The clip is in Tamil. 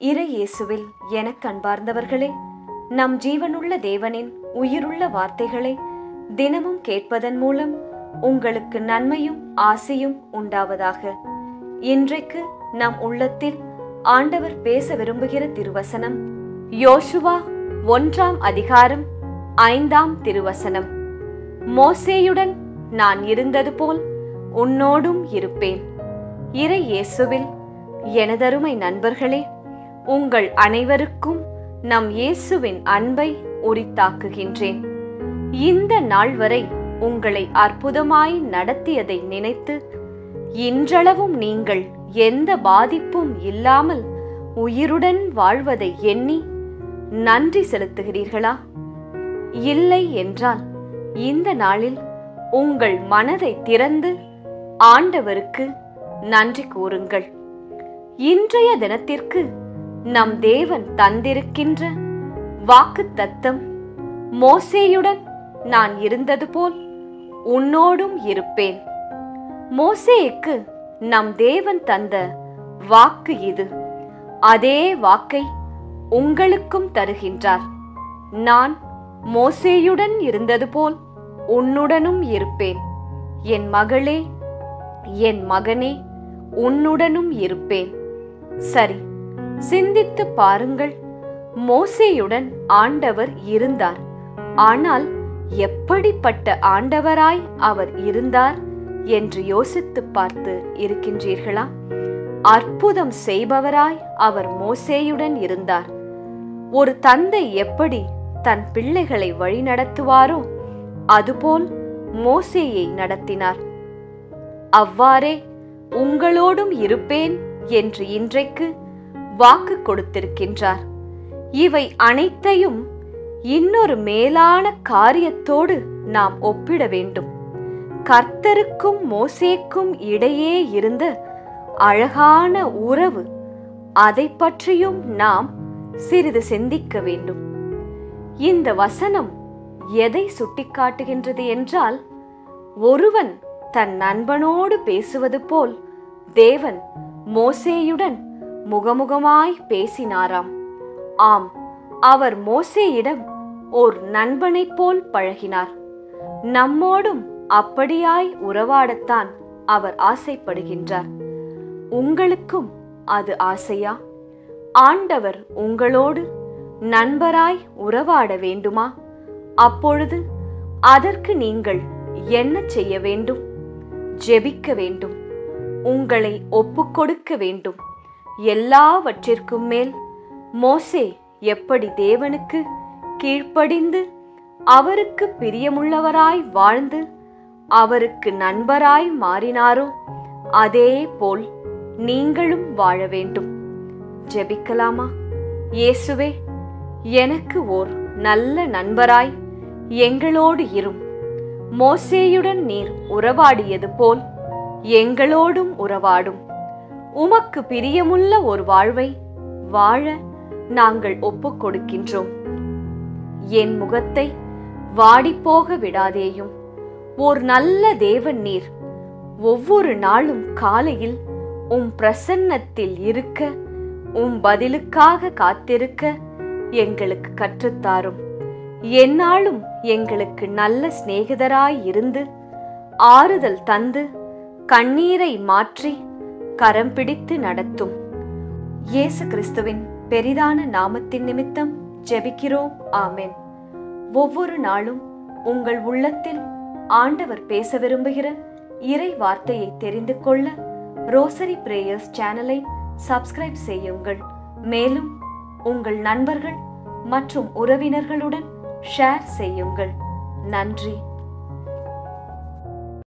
இறை இயேசுவில் எனக் அன்பார்ந்தவர்களே நம் ஜீவனுள்ள தேவனின் உயிருள்ள வார்த்தைகளை தினமும் கேட்பதன் மூலம் உங்களுக்கு நன்மையும் ஆசையும் உண்டாவதாக இன்றைக்கு நம் உள்ளத்தில் ஆண்டவர் பேச விரும்புகிற திருவசனம் யோசுவா ஒன்றாம் அதிகாரம் ஐந்தாம் திருவசனம் மோசேயுடன் நான் இருந்தது போல் உன்னோடும் இருப்பேன் இறை இயேசுவில் எனதருமை நண்பர்களே உங்கள் அனைவருக்கும் நம் இயேசுவின் அன்பை உரித்தாக்குகின்றேன் இந்த நாள் வரை உங்களை அற்புதமாய் நடத்தியதை நினைத்து இன்றளவும் நீங்கள் எந்த பாதிப்பும் இல்லாமல் உயிருடன் வாழ்வதை எண்ணி நன்றி செலுத்துகிறீர்களா இல்லை என்றால் இந்த நாளில் உங்கள் மனதை திறந்து ஆண்டவருக்கு நன்றி கூறுங்கள் இன்றைய தினத்திற்கு நம் தேவன் தந்திருக்கின்ற வாக்கு தத்தம் மோசேயுடன் நான் இருந்தது போல் உன்னோடும் இருப்பேன் மோசேக்கு நம் தேவன் தந்த வாக்கு இது அதே வாக்கை உங்களுக்கும் தருகின்றார் நான் மோசேயுடன் இருந்தது போல் உன்னுடனும் இருப்பேன் என் மகளே என் மகனே உன்னுடனும் இருப்பேன் சரி சிந்தித்து பாருங்கள் மோசேயுடன் ஆண்டவர் இருந்தார் ஆனால் எப்படிப்பட்ட ஆண்டவராய் அவர் இருந்தார் என்று யோசித்து பார்த்து இருக்கின்றீர்களா அற்புதம் செய்பவராய் அவர் மோசேயுடன் இருந்தார் ஒரு தந்தை எப்படி தன் பிள்ளைகளை வழிநடத்துவாரோ அதுபோல் மோசேயை நடத்தினார் அவ்வாறே உங்களோடும் இருப்பேன் என்று இன்றைக்கு வாக்கு கொடுத்திருக்கின்றார் இவை அனைத்தையும் இன்னொரு மேலான காரியத்தோடு நாம் ஒப்பிட வேண்டும் கர்த்தருக்கும் மோசேக்கும் இடையே இருந்த அழகான உறவு அதை பற்றியும் நாம் சிறிது சிந்திக்க வேண்டும் இந்த வசனம் எதை சுட்டிக்காட்டுகின்றது என்றால் ஒருவன் தன் நண்பனோடு பேசுவது போல் தேவன் மோசேயுடன் முகமுகமாய் பேசினாராம் ஆம் அவர் மோசேயிடம் ஓர் நண்பனைப் போல் பழகினார் நம்மோடும் அப்படியாய் உறவாடத்தான் அவர் ஆசைப்படுகின்றார் உங்களுக்கும் அது ஆசையா ஆண்டவர் உங்களோடு நண்பராய் உறவாட வேண்டுமா அப்பொழுது அதற்கு நீங்கள் என்ன செய்ய வேண்டும் ஜெபிக்க வேண்டும் உங்களை ஒப்புக்கொடுக்க வேண்டும் எல்லாவற்றிற்கும் மேல் மோசே எப்படி தேவனுக்கு கீழ்ப்படிந்து அவருக்கு பிரியமுள்ளவராய் வாழ்ந்து அவருக்கு நண்பராய் மாறினாரோ அதே போல் நீங்களும் வாழ வேண்டும் ஜெபிக்கலாமா இயேசுவே எனக்கு ஓர் நல்ல நண்பராய் எங்களோடு இரும் மோசேயுடன் நீர் உறவாடியது போல் எங்களோடும் உறவாடும் உமக்கு பிரியமுள்ள ஒரு வாழ்வை வாழ நாங்கள் ஒப்புக் கொடுக்கின்றோம் என் முகத்தை வாடிப்போக விடாதேயும் ஓர் நல்ல தேவன் நீர் ஒவ்வொரு நாளும் காலையில் உம் பிரசன்னத்தில் இருக்க உம் பதிலுக்காக காத்திருக்க எங்களுக்கு கற்றுத்தாரும் எந்நாளும் எங்களுக்கு நல்ல சிநேகிதராய் இருந்து ஆறுதல் தந்து கண்ணீரை மாற்றி கரம் பிடித்து நடத்தும் இயேசு கிறிஸ்துவின் பெரிதான நாமத்தின் நிமித்தம் ஜெபிக்கிறோம் ஆமென் ஒவ்வொரு நாளும் உங்கள் உள்ளத்தில் ஆண்டவர் பேச விரும்புகிற இறை வார்த்தையை தெரிந்து கொள்ள ரோசரி பிரேயர்ஸ் சேனலை சப்ஸ்கிரைப் செய்யுங்கள் மேலும் உங்கள் நண்பர்கள் மற்றும் உறவினர்களுடன் ஷேர் செய்யுங்கள் நன்றி